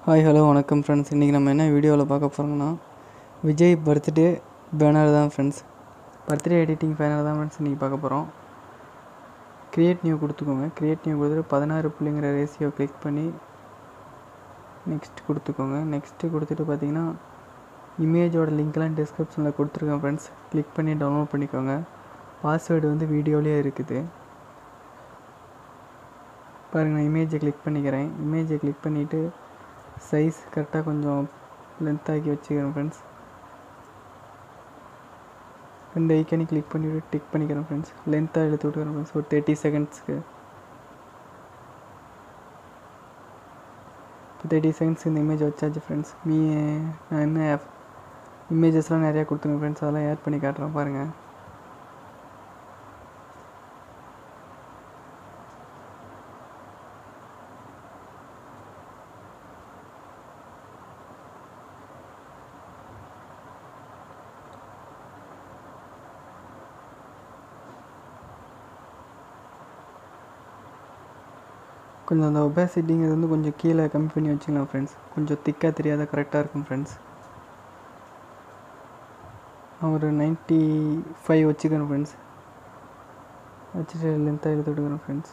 hi hello வணக்கம் friends இன்றைக்கி நம்ம என்ன வீடியோவில் பார்க்க போகிறோங்கன்னா விஜய் பர்த்டே பேனர் தான் ஃப்ரெண்ட்ஸ் பர்த்டே எடிட்டிங் பேனர் தான் ஃப்ரெண்ட்ஸ் இன்றைக்கி பார்க்க போகிறோம் க்ரியேட் நியூ கொடுத்துக்கோங்க க்ரியேட் நியூ கொடுத்துட்டு பதினாறு புள்ளிங்கிற ரேஷியோ கிளிக் பண்ணி நெக்ஸ்ட் கொடுத்துக்கோங்க நெக்ஸ்ட்டு கொடுத்துட்டு பார்த்தீங்கன்னா இமேஜோட லிங்க்லாம் டிஸ்கிரிப்ஷனில் கொடுத்துருக்கேன் ஃப்ரெண்ட்ஸ் கிளிக் பண்ணி டவுன்லோட் பண்ணிக்கோங்க பாஸ்வேர்டு வந்து வீடியோலேயே இருக்குது பாருங்கள் நான் இமேஜை கிளிக் பண்ணிக்கிறேன் இமேஜை கிளிக் பண்ணிவிட்டு சைஸ் கரெக்டாக கொஞ்சம் லென்த் ஆக்கி வச்சுக்கிறேன் ஃப்ரெண்ட்ஸ் ரெண்டு ஐக்கனி கிளிக் பண்ணிவிட்டு டிக் பண்ணிக்கிறேன் ஃப்ரெண்ட்ஸ் லென்த்தாக இழுத்து விட்டுக்கிறேன் ஃப்ரெண்ட்ஸ் ஒரு தேர்ட்டி செகண்ட்ஸ்க்கு இப்போ தேர்ட்டி செகண்ட்ஸ் இந்த இமேஜ் வச்சாச்சு ஃப்ரெண்ட்ஸ் மீ நான் என்ன இமேஜஸ்லாம் நிறையா கொடுத்துருங்க ஃப்ரெண்ட்ஸ் அதெல்லாம் ஆட் பண்ணி காட்டுறேன் பாருங்கள் கொஞ்சம் அந்த ஒபேசிட்டிங்கிறது வந்து கொஞ்சம் கீழே கம்மி பண்ணி வச்சுக்கலாம் ஃப்ரெண்ட்ஸ் கொஞ்சம் திக்காக தெரியாத கரெக்டாக இருக்கும் ஃப்ரெண்ட்ஸ் நான் ஒரு நைன்ட்டி ஃபைவ் வச்சுக்கிறேன் ஃப்ரெண்ட்ஸ் வச்சுட்டு லென்த்தாக எடுத்து விட்டுக்கிறேன் ஃப்ரெண்ட்ஸ்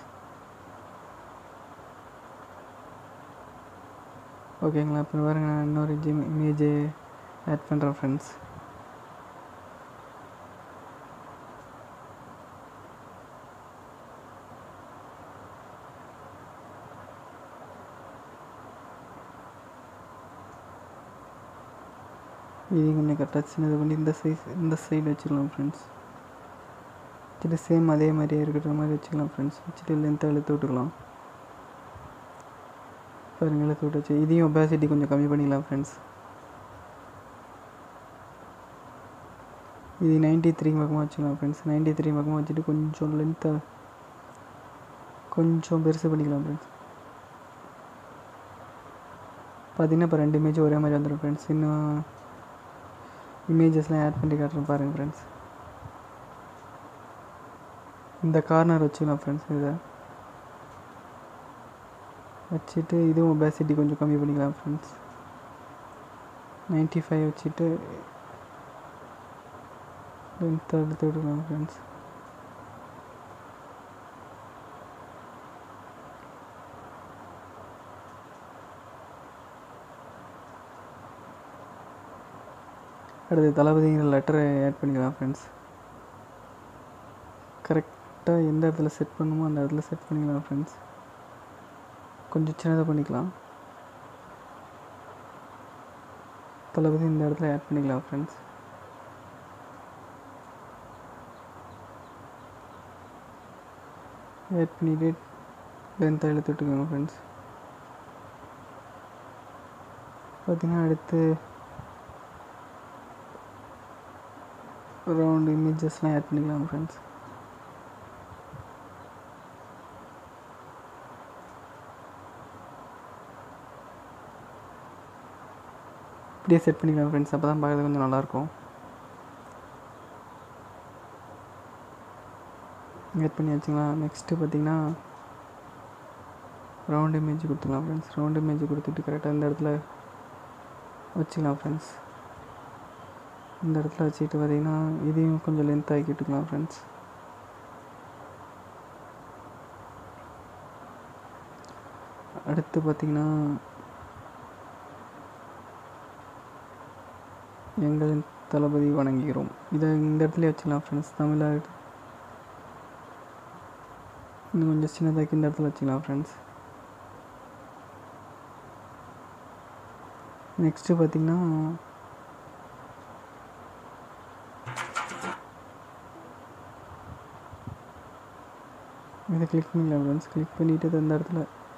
ஓகேங்களா இப்போ பாருங்க நான் இன்னொரு ஜிம் இமேஜ் ஆட் பண்ணுறேன் ஃப்ரெண்ட்ஸ் இது கொஞ்சம் கரெக்டாக சின்னது பண்ணி இந்த சைஸ் இந்த சைடு வச்சுக்கலாம் ஃப்ரெண்ட்ஸ் வச்சுட்டு சேம் அதே மாதிரியே இருக்கிற மாதிரி வச்சுக்கலாம் ஃப்ரெண்ட்ஸ் வச்சுட்டு லென்த்தாக இழுத்து விட்டுக்கலாம் பாருங்கள் இழுத்து விட்டுச்சு இதையும் ஒபாசிட்டி கொஞ்சம் கம்மி பண்ணிக்கலாம் ஃப்ரெண்ட்ஸ் இது நைன்ட்டி த்ரீ பக்கமாக வச்சுக்கலாம் ஃப்ரெண்ட்ஸ் நைன்ட்டி த்ரீ பக்கமாக வச்சுட்டு கொஞ்சம் லென்த்தாக கொஞ்சம் பெருசு பண்ணிக்கலாம் ஃப்ரெண்ட்ஸ் பார்த்தீங்கன்னா இப்போ ரெண்டு இமேஜ் ஒரே மாதிரி வந்துடும் ஃப்ரெண்ட்ஸ் இன்னும் இமேஜஸ்லாம் ஆட் பண்ணி காட்டுறேன் பாருங்கள் ஃப்ரெண்ட்ஸ் இந்த கார்னர் வச்சுக்கலாம் ஃப்ரெண்ட்ஸ் இதை வச்சுட்டு இதுவும் ஒபாசிட்டி கொஞ்சம் கம்மி பண்ணிக்கலாம் ஃப்ரெண்ட்ஸ் நைன்ட்டி ஃபைவ் வச்சுட்டு லென்த் எடுத்து விட்டுக்கலாம் ஃப்ரெண்ட்ஸ் அடுத்து தளபதிங்கிற லெட்டரை ஆட் பண்ணிக்கலாம் ஃப்ரெண்ட்ஸ் கரெக்டாக எந்த இடத்துல செட் பண்ணுமோ அந்த இடத்துல செட் பண்ணிக்கலாம் ஃப்ரெண்ட்ஸ் கொஞ்சம் சின்னதாக பண்ணிக்கலாம் தளபதி இந்த இடத்துல ஆட் பண்ணிக்கலாம் ஃப்ரெண்ட்ஸ் ஆட் பண்ணிவிட்டு லென்த்தாக எடுத்து விட்டுக்கோங்க ஃப்ரெண்ட்ஸ் பார்த்தீங்கன்னா அடுத்து ரவுண்ட் இமேஜஸ்லாம் ஆட் பண்ணிக்கலாம் ஃப்ரெண்ட்ஸ் இப்படியே செட் பண்ணிக்கலாம் ஃப்ரெண்ட்ஸ் அப்போ தான் பார்க்கறது கொஞ்சம் நல்லாயிருக்கும் ஆட் பண்ணி வச்சுக்கலாம் நெக்ஸ்ட்டு பார்த்தீங்கன்னா ரவுண்ட் இமேஜ் கொடுத்துக்கலாம் ஃப்ரெண்ட்ஸ் ரவுண்ட் இமேஜ் கொடுத்துட்டு கரெக்டாக இந்த இடத்துல வச்சுக்கலாம் ஃப்ரெண்ட்ஸ் இந்த இடத்துல வச்சுக்கிட்டு பார்த்தீங்கன்னா இதையும் கொஞ்சம் லென்த் ஆக்கிட்டுக்கலாம் ஃப்ரெண்ட்ஸ் அடுத்து பார்த்திங்கன்னா எங்களின் தளபதி வணங்குகிறோம் இதை இந்த இடத்துல வச்சுக்கலாம் ஃப்ரெண்ட்ஸ் தமிழாக இன்னும் கொஞ்சம் சின்னதாக்கி இந்த இடத்துல வச்சுக்கலாம் ஃப்ரெண்ட்ஸ் நெக்ஸ்ட்டு பார்த்திங்கன்னா இதை கிளிக் பண்ணிக்கலாம் ஃப்ரெண்ட்ஸ் கிளிக் பண்ணிவிட்டு அந்த இடத்துல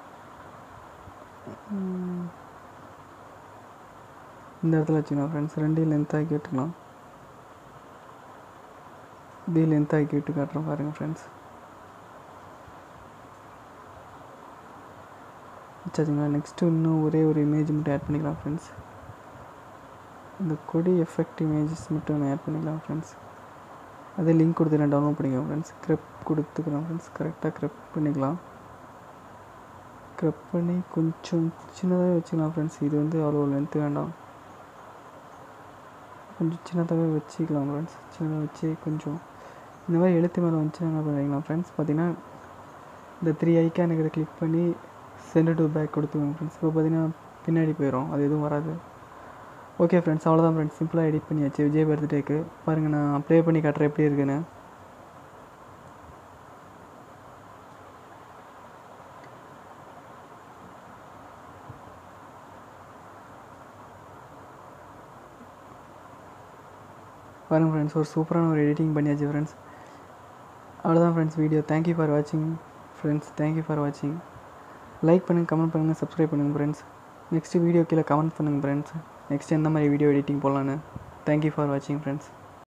இந்த இடத்துல வச்சுக்கலாம் ஃப்ரெண்ட்ஸ் ரெண்டையும் லென்த் ஆக்கி விட்டுக்கலாம் இதையும் லென்த் ஆக்கி விட்டு காட்டுறோம் பாருங்கள் ஃப்ரெண்ட்ஸ் வச்சாச்சுங்களா நெக்ஸ்ட்டு இன்னும் ஒரே ஒரு இமேஜ் மட்டும் ஆட் பண்ணிக்கலாம் ஃப்ரெண்ட்ஸ் இந்த கொடி எஃபெக்ட் இமேஜஸ் மட்டும் நான் ஆட் பண்ணிக்கலாம் ஃப்ரெண்ட்ஸ் அதே லிங்க் கொடுத்து நான் டவுன்லோட் பண்ணிக்கலாம் ஃப்ரெண்ட்ஸ் க்ரெப் கொடுத்துக்கிறேன் ஃப்ரெண்ட்ஸ் கரெக்டாக க்ரெப் பண்ணிக்கலாம் ஸ்க்ரப் பண்ணி கொஞ்சம் சின்னதாகவே வச்சுக்கலாம் ஃப்ரெண்ட்ஸ் இது வந்து அவ்வளோ லென்த்து வேண்டாம் கொஞ்சம் சின்னதாகவே வச்சுக்கலாம் ஃப்ரெண்ட்ஸ் சின்னதாக வச்சு கொஞ்சம் இந்த மாதிரி எழுத்து மேலே வந்துச்சு என்ன பண்ணிக்கலாம் ஃப்ரெண்ட்ஸ் பார்த்தீங்கன்னா இந்த த்ரீ ஐக்கான் இருக்கிற கிளிக் பண்ணி சென்ட் டு பேக் கொடுத்துக்கோங்க ஃப்ரெண்ட்ஸ் இப்போ பார்த்தீங்கன்னா பின்னாடி போயிடும் அது எதுவும் வராது ஓகே ஃப்ரெண்ட்ஸ் அவ்வளோதான் ஃப்ரெண்ட்ஸ் சிம்பிளாக எடிட் பண்ணியாச்சு விஜய் பர்த்டேக்கு பாருங்கள் நான் ப்ளே பண்ணி காட்டுறேன் எப்படி இருக்குன்னு பாருங்கள் ஃப்ரெண்ட்ஸ் ஒரு சூப்பரான ஒரு எடிட்டிங் பண்ணியாச்சு ஃப்ரெண்ட்ஸ் அவ்வளோதான் ஃப்ரெண்ட்ஸ் வீடியோ தேங்க்யூ ஃபார் வாட்சிங் ஃப்ரெண்ட்ஸ் தேங்க்யூ ஃபார் வாட்சிங் லைக் பண்ணுங்கள் கமெண்ட் பண்ணுங்கள் சப்ஸ்கிரைப் பண்ணுங்கள் ஃப்ரெண்ட்ஸ் நெக்ஸ்ட் வீடியோ கீழே கமெண்ட் பண்ணுங்கள் ஃப்ரெண்ட்ஸ் நெக்ஸ்ட் எந்த மாதிரி வீடியோ எடிட்டிங் போடலான்னு தேங்க்யூ ஃபார் வாட்சிங் ஃப்ரெண்ட்ஸ்